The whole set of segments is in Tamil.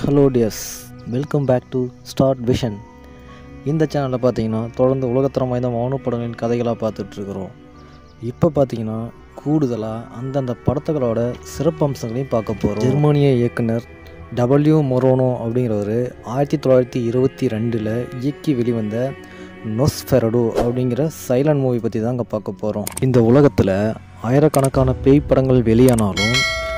hello dears welcome back to Start Vision இந்த சேனலில் பார்த்தீங்கன்னா தொடர்ந்து உலகத்தரம் வாய்ந்த மௌன படங்களின் கதைகளாக பார்த்துட்ருக்குறோம் இப்போ பார்த்தீங்கன்னா கூடுதலாக அந்தந்த படத்துகளோட சிறப்பம்சங்களையும் பார்க்க போகிறோம் ஜெர்மானிய இயக்குனர் டபிள்யூ மொரோனோ அப்படிங்கிறவர் ஆயிரத்தி தொள்ளாயிரத்தி இருபத்தி ரெண்டில் இயக்கி வெளிவந்த நொஸ்ஃபெரடோ அப்படிங்கிற சைலண்ட் மூவி பற்றி தாங்க பார்க்க போகிறோம் இந்த உலகத்தில் ஆயிரக்கணக்கான பேய் படங்கள் வெளியானாலும்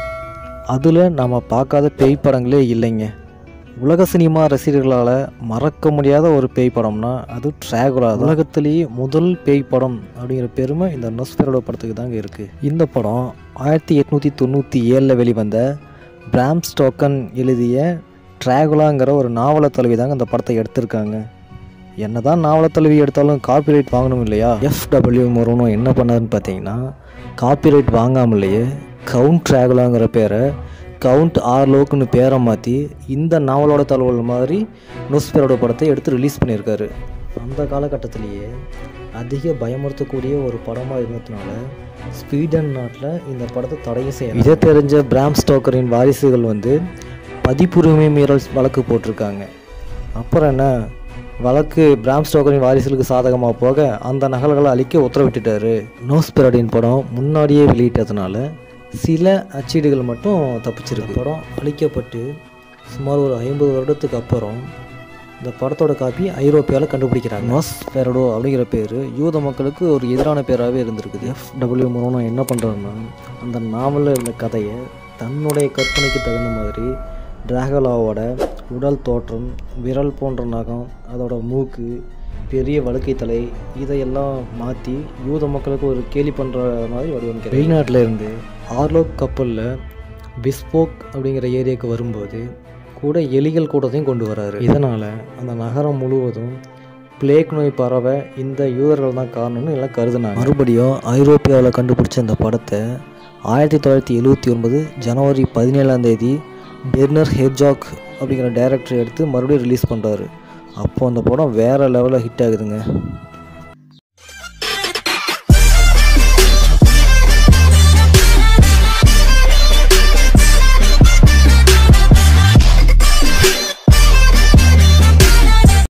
அதில் நாம் பார்க்காத பேய் படங்களே இல்லைங்க உலக சினிமா ரசிகர்களால் மறக்க முடியாத ஒரு பேய் படம்னா அது ட்ராகுலா உலகத்திலேயே முதல் பேய் படம் அப்படிங்கிற பெருமை இந்த நொஸ்பெரடோ படத்துக்கு தாங்க இருக்குது இந்த படம் ஆயிரத்தி எட்நூற்றி தொண்ணூற்றி ஏழில் வெளிவந்த பிராம் ஸ்டோக்கன் எழுதிய ட்ராகுலாங்கிற ஒரு நாவல தலைவி தாங்க இந்த படத்தை எடுத்திருக்காங்க என்னதான் நாவல தலைவி எடுத்தாலும் காப்பிரைட் வாங்கணும் இல்லையா எஃப்டபிள்யூ மொரோனோ என்ன பண்ணாருன்னு பார்த்தீங்கன்னா காப்பிரைட் வாங்காமலேயே கவுண்ட் ட்ராகுலாங்கிற பேரை கவுண்ட் ஆர்லோக்குன்னு பேரை மாற்றி இந்த நாவலோட தகவல் மாதிரி நொஸ்பெரோட படத்தை எடுத்து ரிலீஸ் பண்ணியிருக்காரு அந்த காலகட்டத்திலேயே அதிக பயமுறுத்தக்கூடிய ஒரு படமாக இருந்ததுனால ஸ்வீடன் நாட்டில் இந்த படத்தை தடையும் செய்ய இதை தெரிஞ்ச பிராம் ஸ்டோக்கரின் வாரிசுகள் வந்து பதிப்புரிமை மீறல் வழக்கு போட்டிருக்காங்க அப்புறம் என்ன வழக்கு பிராம் ஸ்டோக்கரின் வாரிசுகளுக்கு சாதகமாக போக அந்த நகல்களை அழிக்க உத்தரவிட்டுட்டாரு நோஸ்பெரடின் படம் முன்னாடியே வெளியிட்டதுனால சில அச்சீடுகள் மட்டும் தப்பிச்சிருக்கு படம் அழிக்கப்பட்டு சுமார் ஒரு ஐம்பது வருடத்துக்கு அப்புறம் இந்த படத்தோட காப்பி ஐரோப்பியாவில் கண்டுபிடிக்கிறாங்க நோஸ் பேரடோ அப்படிங்கிற பேர் யூத மக்களுக்கு ஒரு எதிரான பேராகவே இருந்திருக்குது எஃப் டபிள்யூ மோனோ என்ன பண்ணுறாருன்னா அந்த நாவலில் இருந்த கதையை தன்னுடைய கற்பனைக்கு தகுந்த மாதிரி டிராகலாவோட உடல் தோற்றம் விரல் போன்ற நகம் அதோட மூக்கு பெரிய வழுக்கை தலை இதையெல்லாம் மாற்றி யூத மக்களுக்கு ஒரு கேலி பண்ணுற மாதிரி வடிவமைக்கிறார் வெளிநாட்டில் இருந்து ஆர்லோக் கப்பலில் பிஸ்போக் அப்படிங்கிற ஏரியாவுக்கு வரும்போது கூட எலிகள் கூட்டத்தையும் கொண்டு வராரு இதனால் அந்த நகரம் முழுவதும் பிளேக் நோய் பரவ இந்த யூதர்கள் தான் காரணம்னு எல்லாம் கருதுனாங்க மறுபடியும் ஐரோப்பியாவில் கண்டுபிடிச்ச இந்த படத்தை ஆயிரத்தி தொள்ளாயிரத்தி எழுபத்தி ஒன்பது ஜனவரி பதினேழாம் தேதி பெர்னர் ஹெர்ஜாக் அப்படிங்கிற டைரக்டர் எடுத்து மறுபடியும் ரிலீஸ் பண்ணுறாரு அப்போ அந்த படம் வேறு லெவலில் ஹிட் ஆகுதுங்க